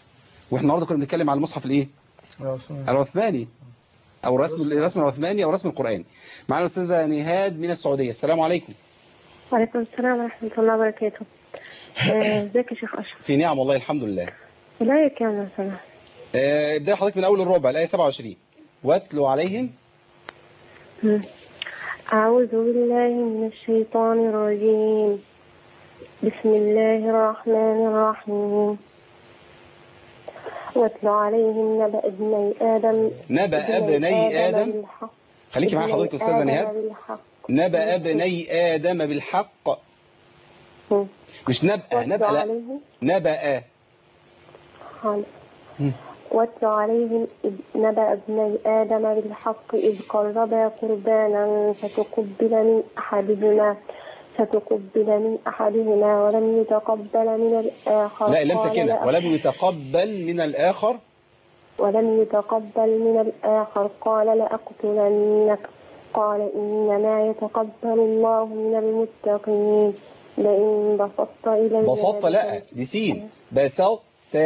واحنا النهارده كنا بنتكلم على المصحف الايه العثماني او الرسم الرسم العثماني او الرسم القرآني معانا الاستاذه نهاد من السعوديه السلام عليكم وعليكم السلام ورحمة الله وبركاته آه، ازيك يا شيخ أشرف في نعم والله الحمد لله الآية كام لو سمحت آه، ابدا حضرتك من اول الربع الايه 27 واتلو عليهم مم. أعوذ بالله من الشيطان الرجيم بسم الله الرحمن الرحيم واتل عليهم نبأ ابني آدم نبأ ابني آدم بالحق خليكي معايا حضرتك استاذه آدم نهاد بالحق نبأ ابني آدم بالحق مم. مش نبأ واتل نبأ لا عليهم نبأ حاضر. مم. واتل عليهم إذ- نبأ ابني آدم بالحق إذ قربا قربانا فتقبل من أحدهما فتقبل من أحدهما ولم يتقبل من الآخر لا اللام قال ساكنه لأ- ولم يتقبل من الآخر ولم يتقبل من الآخر قال لأقتلنك قال إنما يتقبل الله من المتقين لئن بسطت إلي بسطت لا دي سين بسطت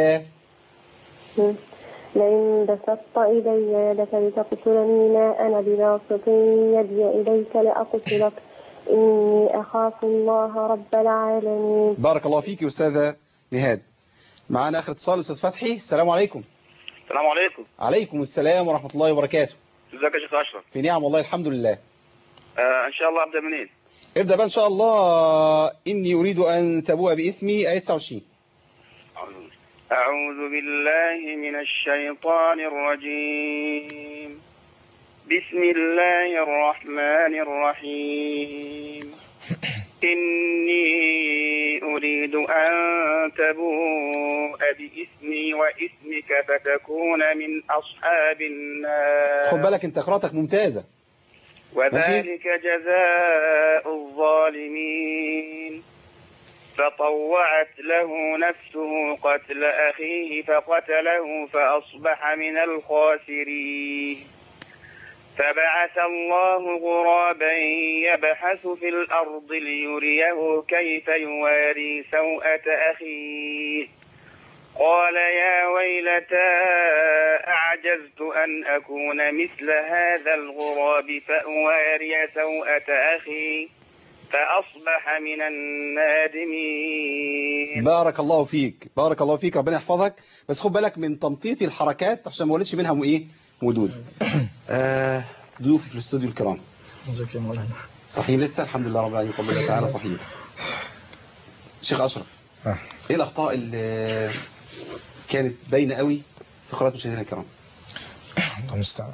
لئن بسطت إلي يدك لتقتلني ما أنا بباسط يدي إليك لأقتلك إني أخاف الله رب العالمين بارك الله فيك يا أستاذة نهاد معانا آخر اتصال أستاذ فتحي السلام عليكم السلام عليكم عليكم السلام ورحمة الله وبركاته ازيك يا شيخ اشرف في نعم والله الحمد لله آه ان شاء الله ابدا منين ابدأ بقى إن شاء الله إني أريد أن تبوء بإثمي آية 29 أعوذ بالله من الشيطان الرجيم بسم الله الرحمن الرحيم إني أريد أن تبوء بإثمي وإثمك فتكون من أصحاب النار خد بالك أنت قراءتك ممتازة وذلك جزاء الظالمين فطوعت له نفسه قتل أخيه فقتله فأصبح من الخاسرين فبعث الله غرابا يبحث في الأرض ليريه كيف يواري سوءة أخيه قال يا ويلتى أعجزت أن أكون مثل هذا الغراب فأواري سوءة أخي فأصبح من النادمين بارك الله فيك بارك الله فيك ربنا يحفظك بس خد بالك من تمطيط الحركات عشان ما ولدش منها ايه مدود آه ضيوفي في الاستوديو الكرام ازيك يا مولانا صحيح لسه الحمد لله رب العالمين قبل الله تعالى صحيح شيخ أشرف آه. ايه الأخطاء اللي كانت باينة قوي في قراءة مشاهدينا الكرام الله المستعان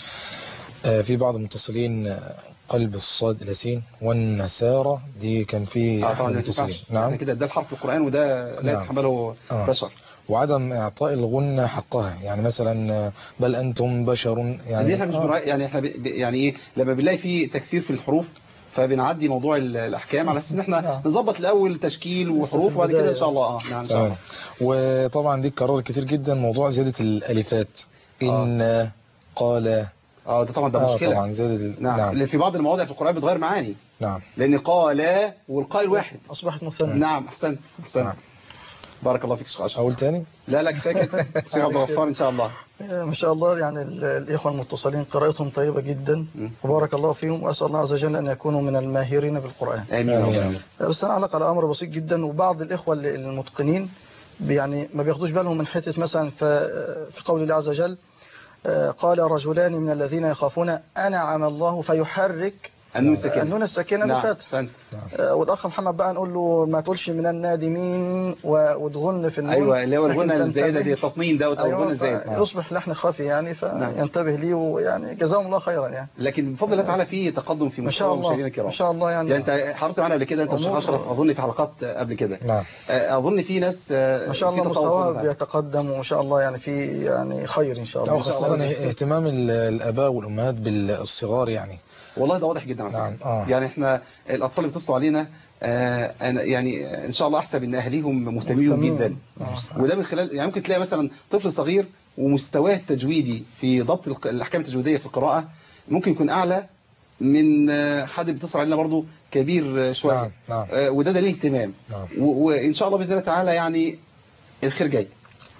آه، في بعض المتصلين آه، قلب الصاد إلى سين والنسارة دي كان في اه أحد طبعا ما المتصلين ينفعش نعم احنا كده ده الحرف القرآن وده لا نعم. يتحمله آه. بشر وعدم إعطاء الغنة حقها يعني مثلا آه، بل أنتم بشر يعني دي احنا مش آه. مراعي يعني احنا ب... ب- يعني ايه لما بنلاقي في تكسير في الحروف فبنعدي موضوع ال- الاحكام على اساس ان احنا نظبط الاول تشكيل وحروف وبعد كده ان شاء الله اه نعم ان شاء تمام الله وطبعا دي اتكررت كتير جدا موضوع زيادة الألفات إن قال اه ده طبعا ده آه مشكله طبعا زيادة ال- نعم, نعم. اللي في بعض المواضع في القرآن بتغير معاني نعم لان قال والقائل واحد أصبحت مثنى نعم احسنت احسنت بارك الله فيك شيخ اشرف أقول تاني لا لا كفايه كده شيخ عبد الغفار ان شاء الله ما شاء الله يعني ال- الإخوة المتصلين قراءتهم طيبة جدا وبارك الله فيهم وأسأل الله عز وجل أن يكونوا من الماهرين بالقرآن امين بس أنا أعلق على أمر بسيط جدا وبعض الإخوة اللي- المتقنين يعني ما بياخدوش بالهم من حتة مثلا ف- في قول الله عز وجل آه، قال رجلان من الذين يخافون أنعم الله فيحرك النون الساكنة. النون الساكنة نعم بالفتح احسنت آه، والأخ محمد بقى نقول له ما تقولش من النادمين و- وتغن في النون ايوه اللي هو لكن الغنى الزايده تنتبه. دي التطمين دوت او الغنى الزايد آه. يصبح لحن خفي يعني فينتبه ليه ويعني جزاهم الله خيرا يعني لكن بفضل الله تعالى في تقدم في ما شاء مستوى الله مشاهدينا الكرام ما شاء الله يعني يعني انت حضرت معانا قبل كده انت والشيخ أمور- اشرف اظن في حلقات قبل كده نعم آه، اظن في ناس آه، ما شاء في الله تطور مستواها بفضل الله. بيتقدم وما شاء الله يعني في يعني خير ان شاء لا الله وخاصة اهتمام ال- الآباء والأمهات بالصغار يعني والله ده واضح جدا على نعم فكرة. آه. يعني احنا الاطفال اللي بيتصلوا علينا آه أنا يعني ان شاء الله احسب ان اهاليهم مهتمين مهتمين. جدا نعم. وده من خلال يعني ممكن تلاقي مثلا طفل صغير ومستواه التجويدي في ضبط الق- الاحكام التجويديه في القراءه ممكن يكون اعلى من آه، حد بيتصل علينا برضو كبير آه، شويه نعم نعم آه، وده دليل اهتمام نعم و- وان شاء الله باذن الله تعالى يعني الخير جاي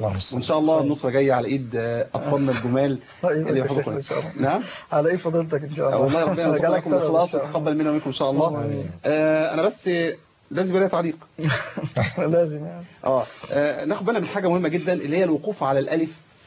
اللهم وان شاء الله النصره جايه على ايد آه، اطفالنا الجمال طيب اللي يا يحفظوا شيخنا ان شاء الله نعم على ايه فضيلتك ان شاء الله والله ربنا جالك يرزقكم سبب إن الاخلاص شاء الله. ويتقبل منا ومنكم ان شاء الله آمين. آه انا بس لازم يبقى لي تعليق لازم يعني اه آه، ناخد بالنا من حاجه مهمه جدا اللي هي الوقوف على الالف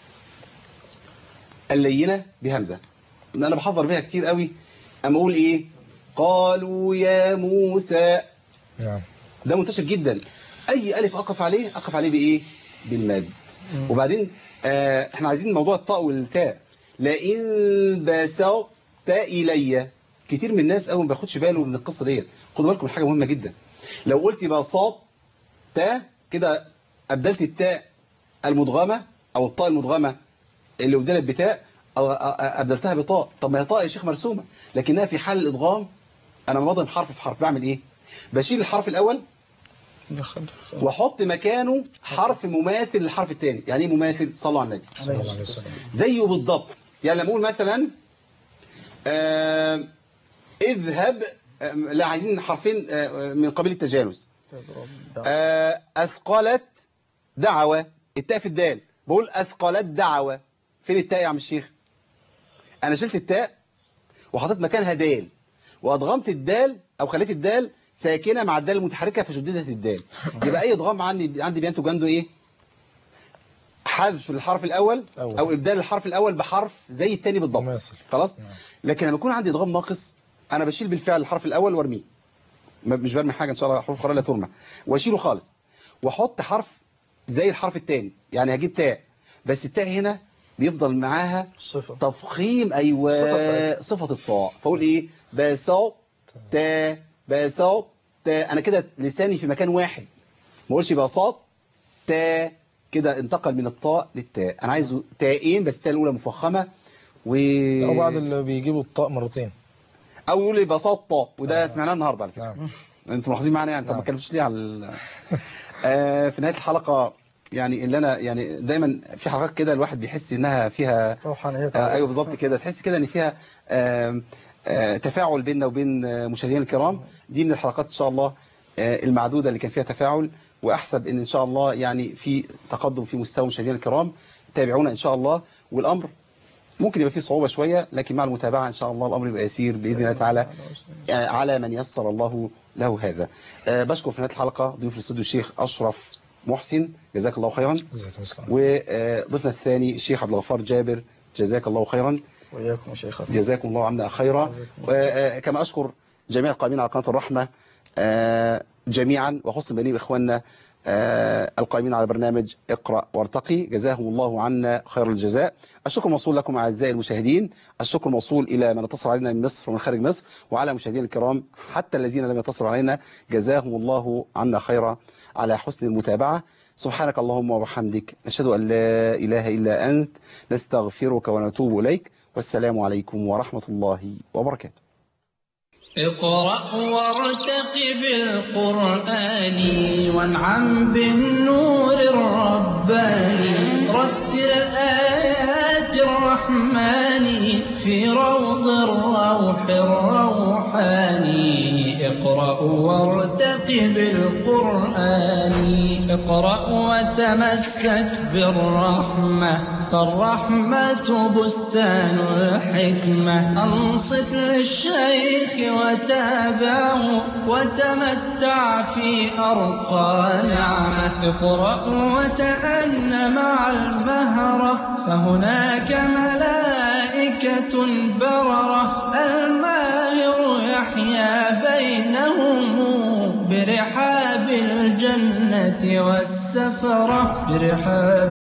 اللينه بهمزه ان انا بحضر بيها كتير قوي اما اقول ايه قالوا يا موسى نعم ده منتشر جدا اي الف اقف عليه اقف عليه بايه بالمد وبعدين آه احنا عايزين موضوع الطاء والتاء لئن بسطت الي كتير من الناس قوي ما بياخدش باله من القصه ديت خدوا بالكم من حاجه مهمه جدا لو قلت بساط تاء كده ابدلت التاء المدغمه او الطاء المدغمه اللي ابدلت بتاء أ- أ- ابدلتها بطاء طب ما هي طاء يا شيخ مرسومه لكنها في حال الادغام انا لما بضرب حرف في حرف بعمل ايه بشيل الحرف الاول واحط مكانه حرف مماثل للحرف الثاني يعني ايه مماثل صلوا على النبي صلى الله عليه وسلم زيه بالضبط يعني لما اقول مثلا آه اذهب آه لا عايزين حرفين آه من قبيل التجانس آه اثقلت دعوة التاء في الدال بقول اثقلت دعوة فين التاء يا عم الشيخ انا شلت التاء وحطيت مكانها دال وادغمت الدال او خليت الدال ساكنه مع الدال المتحركه فشددت الدال يبقى اي ادغام عندي عندي بينتج عنده ايه حذف الحرف الاول أول. او ابدال الحرف الاول بحرف زي الثاني بالضبط خلاص لكن لما يكون عندي ادغام ناقص انا بشيل بالفعل الحرف الاول وارميه ما- مش برمي حاجه ان شاء الله حروف قراءه لا ترمى واشيله خالص واحط حرف زي الحرف الثاني يعني هجيب تاء بس التاء هنا بيفضل معاها صفة تفخيم ايوه صفة بتاعتها. صفه الطاء فاقول ايه بساط تا بساط تا انا كده لساني في مكان واحد ما اقولش بساط تا كده انتقل من الطاء للتاء انا عايزه تاءين بس التاء الاولى مفخمه و أو بعض اللي بيجيبوا الطاق مرتين او يقول لي بساط طاء وده سمعناه النهارده على فكره انتوا ملاحظين معانا يعني طب ما اتكلمتش ليه على ال... آه في نهايه الحلقه يعني اللي انا يعني دايما في حلقات كده الواحد بيحس انها فيها روحانيات آه ايوه بالظبط كده تحس كده ان فيها آه آه تفاعل بيننا وبين آه، مشاهدينا الكرام دي من الحلقات ان شاء الله آه المعدوده اللي كان فيها تفاعل واحسب ان ان شاء الله يعني في تقدم في مستوى مشاهدينا الكرام تابعونا ان شاء الله والامر ممكن يبقى فيه صعوبة شوية لكن مع المتابعة إن شاء الله الأمر يبقى يسير بإذن الله تعالى آه، على من يسر الله له هذا آه، بشكر في نهاية الحلقة ضيوف الاستوديو الشيخ أشرف محسن جزاك الله خيرا جزاك الله خيرا. وضيفنا الثاني الشيخ عبد الغفار جابر جزاك الله خيرا وإياكم يا شيخ جزاكم الله عنا خيرا وكما أشكر جميع القائمين على قناة الرحمة آه، جميعا وخصوصا بني إخواننا آه، القائمين على برنامج اقرأ وارتقي جزاهم الله عنا خير الجزاء الشكر موصول لكم أعزائي المشاهدين الشكر موصول إلى من اتصل علينا من مصر ومن خارج مصر وعلى مشاهدينا الكرام حتى الذين لم يتصلوا علينا جزاهم الله عنا خيرا على حسن المتابعة سبحانك اللهم وبحمدك نشهد أن لا إله إلا أنت نستغفرك ونتوب إليك والسلام عليكم ورحمة الله وبركاته اقرأ وارتقب القرآن وانعم بالنور الرباني رتل آيات الرحمن في روض الروح الروحاني اقرأ وارتقب القرآن اقرأ وتمسك بالرحمة فالرحمة بستان الحكمة أنصت للشيخ وتابعه وتمتع في أرقى نعمة اقرأ وتأن مع المهرة فهناك ملائكة بررة الماهر يحيا بينهم برحاب الجنة والسفرة برحاب